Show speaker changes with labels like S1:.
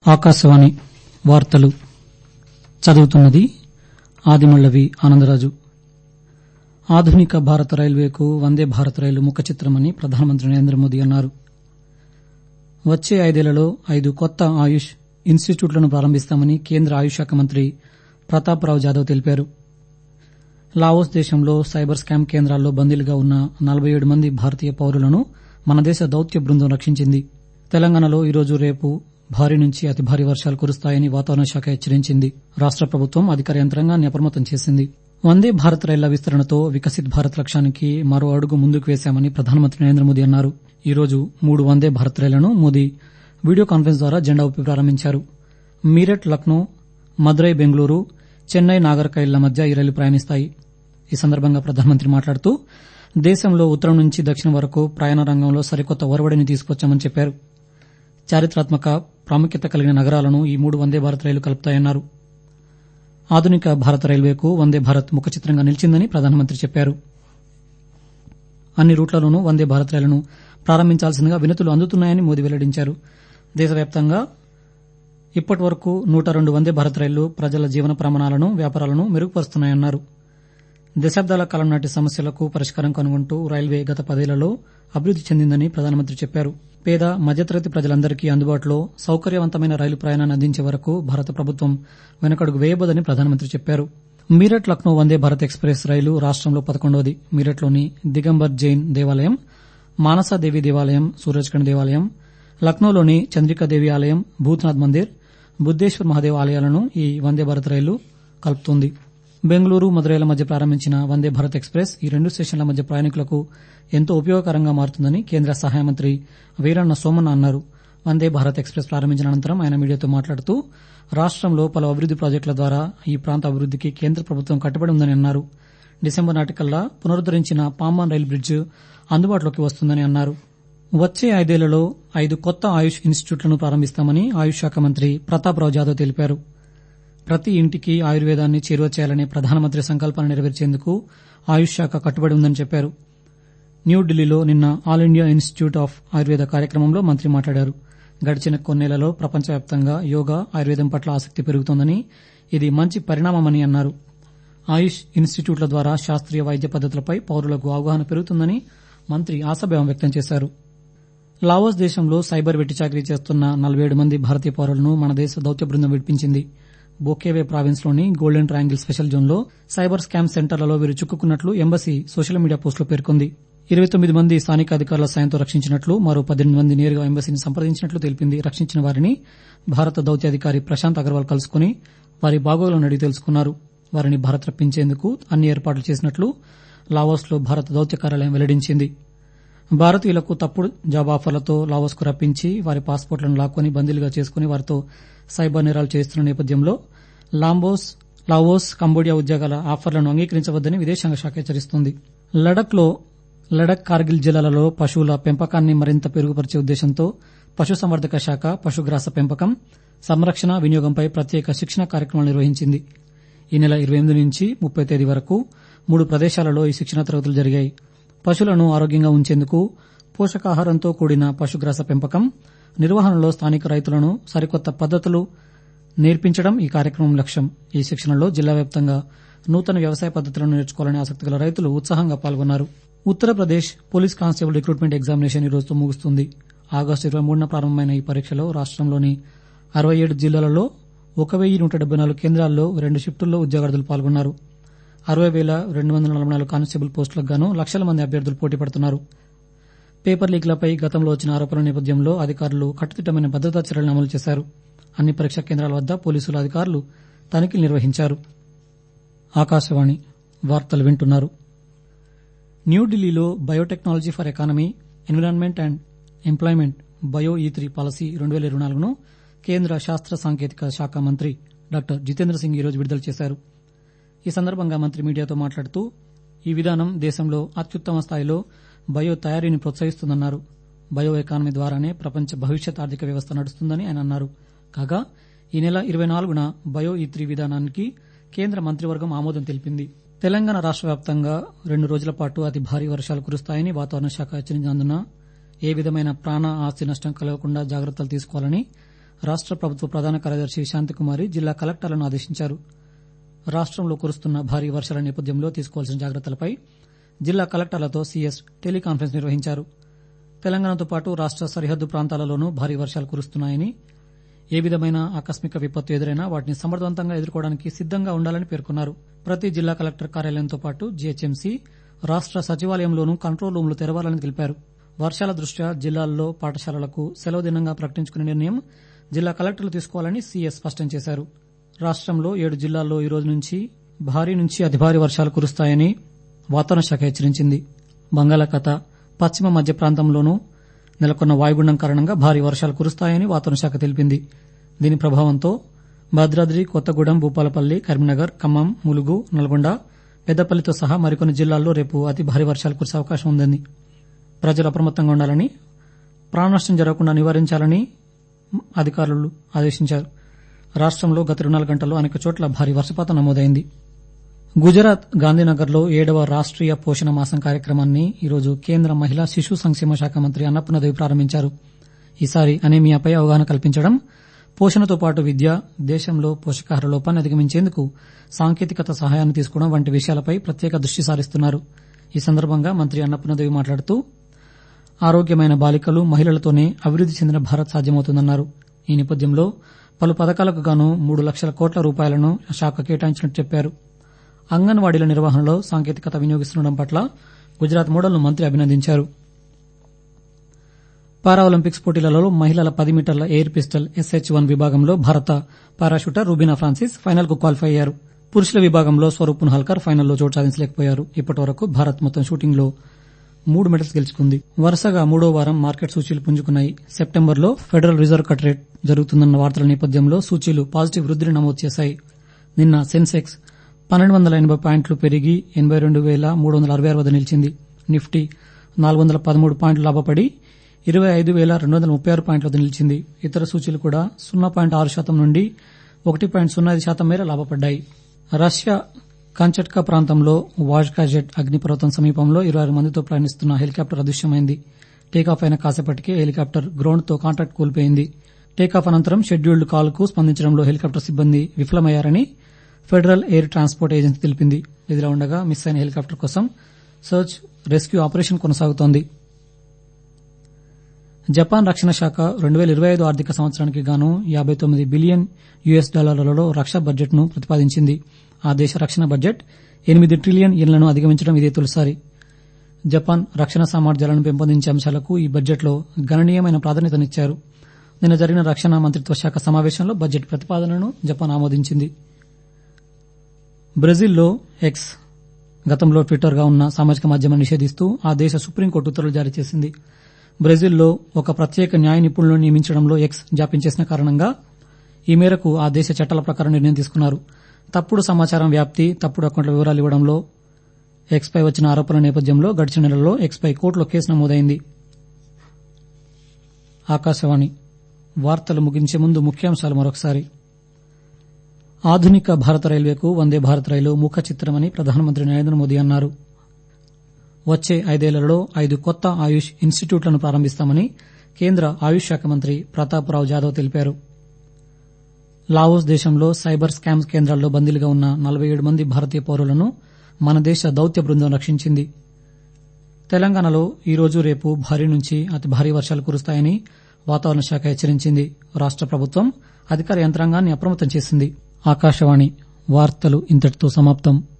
S1: ఆకాశవాణి వార్తలు చదువుతున్నది ఆదిమళ్లవి ఆనందరాజు ఆధునిక భారత రైల్వేకు వందే భారత్ రైలు ముఖ చిత్రమని ప్రధానమంత్రి నరేంద్ర మోదీ అన్నారు వచ్చే ఐదేళ్లలో ఐదు కొత్త ఆయుష్ ఇన్స్టిట్యూట్లను ప్రారంభిస్తామని కేంద్ర ఆయుష్ శాఖ మంత్రి ప్రతాప్రావు జాదవ్ తెలిపారు లావోస్ దేశంలో సైబర్ స్కామ్ కేంద్రాల్లో బందీలుగా ఉన్న నలబై ఏడు మంది భారతీయ పౌరులను మన దేశ దౌత్య బృందం రక్షించింది తెలంగాణలో ఈరోజు రేపు భారీ నుంచి అతి భారీ వర్షాలు కురుస్తాయని వాతావరణ శాఖ హెచ్చరించింది రాష్ట ప్రభుత్వం అధికార యంత్రాంగాన్ని అప్రమత్తం చేసింది వందే భారత్ రైళ్ల విస్తరణతో వికసిత్ భారత్ లక్ష్యానికి మరో అడుగు ముందుకు వేశామని ప్రధానమంత్రి నరేంద్ర మోదీ అన్నారు ఈ రోజు మూడు వందే భారత్ రైళ్లను మోదీ వీడియో కాన్ఫరెన్స్ ద్వారా జెండా ఊపి ప్రారంభించారు మీరట్ లక్నో మదురై బెంగళూరు చెన్నై నాగర్కైళ్ల మధ్య ఈ రైలు ప్రయాణిస్తాయి ఈ సందర్భంగా ప్రధానమంత్రి మాట్లాడుతూ దేశంలో ఉత్తరం నుంచి దక్షిణం వరకు ప్రయాణ రంగంలో సరికొత్త ఒరవడిని తీసుకొచ్చామని చెప్పారు చారిత్రాత్మక ప్రాముఖ్యత కలిగిన నగరాలను ఈ మూడు వందే భారత్ రైలు కలుపుతాయన్నారు ఆధునిక భారత రైల్వేకు వందే భారత్ ముఖ చిత్రంగా నిలిచిందని ప్రధానమంత్రి చెప్పారు అన్ని రూట్లలోనూ వందే భారత్ రైళ్లను ప్రారంభించాల్సిందిగా వినతులు అందుతున్నాయని మోదీ వెల్లడించారు దేశవ్యాప్తంగా ఇప్పటి వరకు నూట రెండు వందే భారత్ రైళ్లు ప్రజల జీవన ప్రమాణాలను వ్యాపారాలను మెరుగుపరుస్తున్నాయన్నారు దశాబ్దాల కాలం నాటి సమస్యలకు పరిష్కారం కనుగొంటూ రైల్వే గత పదేళ్లలో అభివృద్ది చెందిందని ప్రధానమంత్రి చెప్పారు పేద మధ్యతరగతి ప్రజలందరికీ అందుబాటులో సౌకర్యవంతమైన రైలు ప్రయాణాన్ని అందించే వరకు భారత ప్రభుత్వం వెనకడుగు వేయబోదని ప్రధానమంత్రి చెప్పారు మీరట్ లక్నో వందే భారత్ ఎక్స్ప్రెస్ రైలు రాష్టంలో పదకొండవది మీరట్లోని దిగంబర్ జైన్ దేవాలయం మానసాదేవి దేవాలయం సూరజ్కండ్ దేవాలయం లక్నోలోని చంద్రికాదేవి ఆలయం భూత్నాథ్ మందిర్ బుద్దేశ్వర్ మహాదేవ్ ఆలయాలను ఈ వందే భారత్ రైలు కలుపుతోంది బెంగళూరు మదురైల మధ్య ప్రారంభించిన వందే భారత్ ఎక్స్ప్రెస్ ఈ రెండు స్టేషన్ల మధ్య ప్రయాణికులకు ఎంతో ఉపయోగకరంగా మారుతుందని కేంద్ర సహాయ మంత్రి వీరన్న సోమన్న అన్నారు వందే భారత్ ఎక్స్ప్రెస్ ప్రారంభించిన అనంతరం ఆయన మీడియాతో మాట్లాడుతూ రాష్టంలో పలు అభివృద్ది ప్రాజెక్టుల ద్వారా ఈ ప్రాంత అభివృద్దికి కేంద్ర ప్రభుత్వం కట్టుబడి ఉందని అన్నారు డిసెంబర్ నాటికల్లా పునరుద్దరించిన పాంబాన్ రైలు బ్రిడ్జ్ అందుబాటులోకి వస్తుందని అన్నారు వచ్చే ఐదేళ్లలో ఐదు కొత్త ఆయుష్ ఇన్స్టిట్యూట్లను ప్రారంభిస్తామని ఆయుష్ శాఖ మంత్రి ప్రతాప్రావు జాదవ్ తెలిపారు ప్రతి ఇంటికి ఆయుర్వేదాన్ని చేరువ చేయాలనే ప్రధానమంత్రి సంకల్పాన్ని నెరవేర్చేందుకు ఆయుష్ శాఖ కట్టుబడి ఉందని చెప్పారు న్యూఢిల్లీలో నిన్న all India institute of Ayurveda కార్యక్రమంలో మంత్రి మాట్లాడారు గడిచిన కొన్నేళ్లలో ప్రపంచవ్యాప్తంగా యోగా ఆయుర్వేదం పట్ల ఆసక్తి పెరుగుతోందని ఇది మంచి పరిణామమని అన్నారు ఆయుష్ ఇన్స్టిట్యూట్ల ద్వారా శాస్త్రీయ వైద్య పద్దతులపై పౌరులకు అవగాహన పెరుగుతుందని మంత్రి ఆశాభావం వ్యక్తం చేశారు లావోస్ దేశంలో సైబర్ వెట్టిచాకిరీ చేస్తున్న నలభై ఏడు మంది భారతీయ పౌరులను మన దేశ దౌత్య బృందం విడిపించింది బొకేవే ప్రావిన్స్లోని గోల్డెన్ ట్రయాంగిల్ స్పెషల్ జోన్లో సైబర్ స్కామ్ సెంటర్లలో వీరు చిక్కుకున్నట్లు ఎంబసీ సోషల్ మీడియా పోస్టులో పేర్కొంది ఇరవై తొమ్మిది మంది స్థానిక అధికారుల సాయంతో రక్షించినట్లు మరో పద్దెనిమిది మంది నేరుగా ఎంబసీని సంప్రదించినట్లు తెలిపింది రక్షించిన వారిని భారత దౌత్యాధికారి ప్రశాంత్ అగర్వాల్ కలుసుకుని వారి బాగోగులను అడిగి తెలుసుకున్నారు వారిని భారత్ రప్పించేందుకు అన్ని ఏర్పాట్లు చేసినట్లు లావోస్లో భారత దౌత్య కార్యాలయం వెల్లడించింది భారతీయులకు తప్పుడు జాబ్ ఆఫర్లతో లావోస్కు రప్పించి వారి పాస్పోర్ట్లను లాక్కొని బందీలుగా చేసుకుని వారితో సైబర్ నేరాలు చేస్తున్న నేపథ్యంలో లాంబోస్ లావోస్ కంబోడియా ఉద్యోగాల ఆఫర్లను అంగీకరించవద్దని విదేశాంగ శాఖ హెచ్చరిస్తోంది లడఖ్లో లడక్ కార్గిల్ జిల్లాలలో పశువుల పెంపకాన్ని మరింత పెరుగుపరిచే ఉద్దేశంతో పశుసంవర్ధక శాఖ పశుగ్రాస పెంపకం సంరక్షణ వినియోగంపై ప్రత్యేక శిక్షణ కార్యక్రమాలు నిర్వహించింది ఈ నెల ఇరవై ఎనిమిది నుంచి ముప్పై తేదీ వరకు మూడు ప్రదేశాలలో ఈ శిక్షణ తరగతులు జరిగాయి పశువులను ఆరోగ్యంగా ఉంచేందుకు పోషకాహారంతో కూడిన పశుగ్రాస పెంపకం నిర్వహణలో స్థానిక రైతులను సరికొత్త పద్దతులు నేర్పించడం ఈ కార్యక్రమం లక్ష్యం ఈ శిక్షణలో జిల్లా వ్యాప్తంగా నూతన వ్యవసాయ పద్దతులను నేర్చుకోవాలని ఆసక్తి గల రైతులు ఉత్సాహంగా పాల్గొన్నారు Uttar Pradesh police constable recruitment examination ఈ రోజుతో ముగుస్తుంది ఆగస్టు ఇరవై మూడున ప్రారంభమైన ఈ పరీక్షలో రాష్టంలోని అరవై ఏడు జిల్లాలలో ఒక వెయ్యి నూట డెబ్బై నాలుగు కేంద్రాల్లో రెండు షిఫ్టుల్లో ఉద్యోగార్థులు పాల్గొన్నారు అరవై వేల రెండు వందల నలభై నాలుగు కానిస్టేబుల్ పోస్టులకు గాను లక్షల మంది అభ్యర్థులు పోటీ పడుతున్నారు పేపర్ లీక్లపై గతంలో వచ్చిన ఆరోపణల నేపథ్యంలో అధికారులు కట్టుదిట్టమైన భద్రతా చర్యలను అమలు చేశారు అన్ని పరీక్షా కేంద్రాల వద్ద పోలీసుల అధికారులు తనిఖీలు నిర్వహించారు ఆకాశవాణి వార్తలు వింటున్నారు న్యూఢిల్లీలో biotechnology for economy environment and employment bio E three policy రెండు వేల ఇరవై నాలుగును కేంద్ర శాస్త్ర సాంకేతిక శాఖ మంత్రి డాక్టర్ జితేంద్ర సింగ్ ఈరోజు విడుదల చేశారు ఈ సందర్భంగా మంత్రి మీడియాతో మాట్లాడుతూ ఈ విధానం దేశంలో అత్యుత్తమ స్థాయిలో బయో తయారీని ప్రోత్సహిస్తుందన్నారు బయో ఎకానమీ ద్వారానే ప్రపంచ భవిష్యత్ ఆర్థిక వ్యవస్థ నడుస్తుందని ఆయన అన్నారు కాగా ఈ నెల ఇరవై నాలుగున బయో ఈ త్రీ విధానానికి కేంద్ర మంత్రివర్గం ఆమోదం తెలిపింది తెలంగాణ రాష్ట వ్యాప్తంగా రెండు రోజుల పాటు అతి భారీ వర్షాలు కురుస్తాయని వాతావరణ శాఖ హెచ్చరించినందున ఏ విధమైన ప్రాణ ఆస్తి నష్టం కలగకుండా జాగ్రత్తలు తీసుకోవాలని రాష్ట ప్రభుత్వ ప్రధాన కార్యదర్శి శాంతికుమారి జిల్లా కలెక్టర్లను ఆదేశించారు రాష్టంలో కురుస్తున్న భారీ వర్షాల నేపథ్యంలో తీసుకోవాల్సిన జాగ్రత్తలపై జిల్లా కలెక్టర్లతో సీఎస్ టెలికాన్ఫరెన్స్ నిర్వహించారు తెలంగాణతో పాటు రాష్ట సరిహద్దు ప్రాంతాలలోనూ భారీ వర్షాలు కురుస్తున్నాయని ఏ విధమైన ఆకస్మిక విపత్తు ఎదురైనా వాటిని సమర్థవంతంగా ఎదుర్కోవడానికి సిద్దంగా ఉండాలని పేర్కొన్నారు ప్రతి జిల్లా కలెక్టర్ కార్యాలయంతో పాటు జీహెచ్ఎంసీ రాష్ట సచివాలయంలోనూ కంట్రోల్ రూమ్లు తెరవాలని తెలిపారు వర్షాల దృష్ట్యా జిల్లాల్లో పాఠశాలలకు సెలవు దినంగా ప్రకటించుకునే నిర్ణయం జిల్లా కలెక్టర్లు తీసుకోవాలని సీఎస్ స్పష్టం చేశారు రాష్టంలో ఏడు జిల్లాల్లో ఈ రోజు నుంచి భారీ నుంచి అతి భారీ వర్షాలు కురుస్తాయని వాతావరణ శాఖ హెచ్చరించింది బంగాళాఖాత పశ్చిమ మధ్య ప్రాంతంలోనూ నెలకొన్న వాయుగుండం కారణంగా భారీ వర్షాలు కురుస్తాయని వాతావరణ శాఖ తెలిపింది దీని ప్రభావంతో భద్రాద్రి కొత్తగూడెం భూపాలపల్లి కరీంనగర్ ఖమ్మం ములుగు నల్గొండ పెద్దపల్లితో సహా మరికొన్ని జిల్లాల్లో రేపు అతి భారీ వర్షాలు కురిసే అవకాశం ఉందని ప్రజలు అప్రమత్తంగా ఉండాలని ప్రాణనష్టం జరగకుండా నివారించాలని అధికారులు ఆదేశించారు రాష్టంలో గత ఇరవై నాలుగు గంటల్లో అనేక చోట్ల భారీ వర్షపాతం నమోదైంది గుజరాత్ గాంధీనగర్లో ఏడవ రాష్ట్రీయ పోషణ మాసం కార్యక్రమాన్ని ఈరోజు కేంద్ర మహిళా శిశు సంక్షేమ శాఖ మంత్రి అన్నపూర్ణదేవి ప్రారంభించారు ఈసారి అనేమియాపై అవగాహన కల్పించడం పోషణతో పాటు విద్య దేశంలో పోషకాహార లోపాన్ని అధిగమించేందుకు సాంకేతికత సహాయాన్ని తీసుకోవడం వంటి విషయాలపై ప్రత్యేక దృష్టి సారిస్తున్నారు ఈ సందర్భంగా మంత్రి అన్నపూర్ణదేవి మాట్లాడుతూ ఆరోగ్యమైన బాలికలు మహిళలతోనే అభివృద్ది చెందిన భారత్ సాధ్యమవుతుందన్నారు ఈ నేపథ్యంలో పలు పథకాలకు గాను మూడు లక్షల కోట్ల రూపాయలను శాఖ కేటాయించినట్టు చెప్పారు అంగన్వాడీల నిర్వహణలో సాంకేతికత వినియోగిస్తుండడం పట్ల గుజరాత్ మోడల్ను మంత్రి అభినందించారు పారాఒలింపిక్స్ పోటీలలో మహిళల పది మీటర్ల ఎయిర్ పిస్టల్ ఎస్హెచ్ వన్ విభాగంలో భారత పారాషూటర్ రూబీనా ఫ్రాన్సిస్ ఫైనల్ కు క్వాలిఫై అయ్యారు పురుషుల విభాగంలో స్వరూప్ పున్హల్కర్ ఫైనల్లో చోటు సాధించలేకపోయారు ఇప్పటివరకు భారత్ మొత్తం షూటింగ్లో మూడు మెడల్స్ గెలుచుకుంది వరుసగా మూడో వారం మార్కెట్ సూచీలు పుంజుకున్నాయి సెప్టెంబర్లో ఫెడరల్ రిజర్వ్ కట్ రేట్ జరుగుతుందన్న వార్తల నేపథ్యంలో సూచీలు పాజిటివ్ వృద్దిని నమోదు చేశాయి నిన్న సెన్సెక్స్ పన్నెండు వందల ఎనబై పాయింట్లు పెరిగి ఎనబై రెండు వేల మూడు వందల అరవై ఆరు వద్ద నిలిచింది నిఫ్టీ నాలుగు వందల పదమూడు పాయింట్లు లాభపడి ఇరవై ఐదు వేల రెండు వందల ముప్పై ఆరు పాయింట్ల వద్ద నిలిచింది ఇతర సూచీలు కూడా సున్నా పాయింట్ ఆరు శాతం నుండి ఒకటి పాయింట్ సున్నా ఐదు శాతం మేర లాభపడ్డాయి రష్యా కంచట్కా ప్రాంతంలో వాజ్కా జెట్ అగ్నిపర్వతం సమీపంలో ఇరవై ఆరు మందితో ప్రయాణిస్తున్న హెలికాప్టర్ అదృశ్యమైంది టేకాఫ్ అయిన కాసేపటికే హెలికాప్టర్ గ్రౌండ్తో కాంటాక్ట్ కోల్పోయింది టేకాఫ్ అనంతరం షెడ్యూల్డ్ కాల్కు స్పందించడంలో హెలికాప్టర్ సిబ్బంది విఫలమయ్యారని ఫెడరల్ ఎయిర్ ట్రాన్స్పోర్ట్ ఏజెన్సీ తెలిపింది ఇదిలా ఉండగా మిస్ అయిన హెలికాప్టర్ కోసం సర్చ్ రెస్క్యూ ఆపరేషన్ కొనసాగుతోంది జపాన్ రక్షణ శాఖ రెండు వేల ఇరవై ఐదు ఆర్థిక సంవత్సరానికి గాను యాబై తొమ్మిది బిలియన్ యుఎస్ డాలర్లలో రక్షణ బడ్జెట్ను ప్రతిపాదించింది ఆ దేశ రక్షణ బడ్జెట్ ఎనిమిది ట్రిలియన్ ఇళ్లను అధిగమించడం ఇదే తొలిసారి జపాన్ రక్షణ సామర్థ్యాలను పెంపొందించే అంశాలకు ఈ బడ్జెట్లో గణనీయమైన ప్రాధాన్యతనిచ్చారు నిన్న జరిగిన రక్షణ మంత్రిత్వ శాఖ సమావేశంలో బడ్జెట్ ప్రతిపాదనను జపాన్ ఆమోదించింది బ్రెజిల్లో ఎక్స్ గతంలో ట్విట్టర్గా ఉన్న సామాజిక మాధ్యమాన్ని నిషేధిస్తూ ఆ దేశ సుప్రీంకోర్టు ఉత్తర్వులు జారీ చేసింది బ్రెజిల్లో ఒక ప్రత్యేక న్యాయ నిపుణులను నియమించడంలో ఎక్స్ జాప్యం చేసిన కారణంగా ఈ మేరకు ఆ దేశ చట్టాల ప్రకారం నిర్ణయం తీసుకున్నారు తప్పుడు సమాచారం వ్యాప్తి తప్పుడు అకౌంట్ల వివరాలు ఇవ్వడంలో ఎక్స్పై వచ్చిన ఆరోపణల నేపథ్యంలో గడిచిన నెలలో ఎక్స్పై కోర్టులో కేసు నమోదైంది ఆకాశవాణి వార్తలు ముగించే ముందు ముఖ్యాంశాలు మరొకసారి ఆధునిక భారత రైల్వేకు వందే భారత్ రైలు ముఖ చిత్రమని ప్రధానమంత్రి నరేంద్ర మోదీ అన్నారు వచ్చే ఐదేళ్లలో ఐదు కొత్త ఆయుష్ ఇన్స్టిట్యూట్లను ప్రారంభిస్తామని కేంద్ర ఆయుష్ శాఖ మంత్రి ప్రతాప్రావు జాదవ్ తెలిపారు లావోస్ దేశంలో సైబర్ స్కామ్స్ కేంద్రాల్లో బందీలుగా ఉన్న నలభై ఏడు మంది భారతీయ పౌరులను మన దేశ దౌత్య బృందం రక్షించింది తెలంగాణలో ఈ రోజు రేపు భారీ నుంచి అతి భారీ వర్షాలు కురుస్తాయని వాతావరణ శాఖ హెచ్చరించింది రాష్ట ప్రభుత్వం అధికార యంత్రాంగాన్ని అప్రమత్తం చేసింది ఆకాశవాణి వార్తలు ఇంతటితో సమాప్తం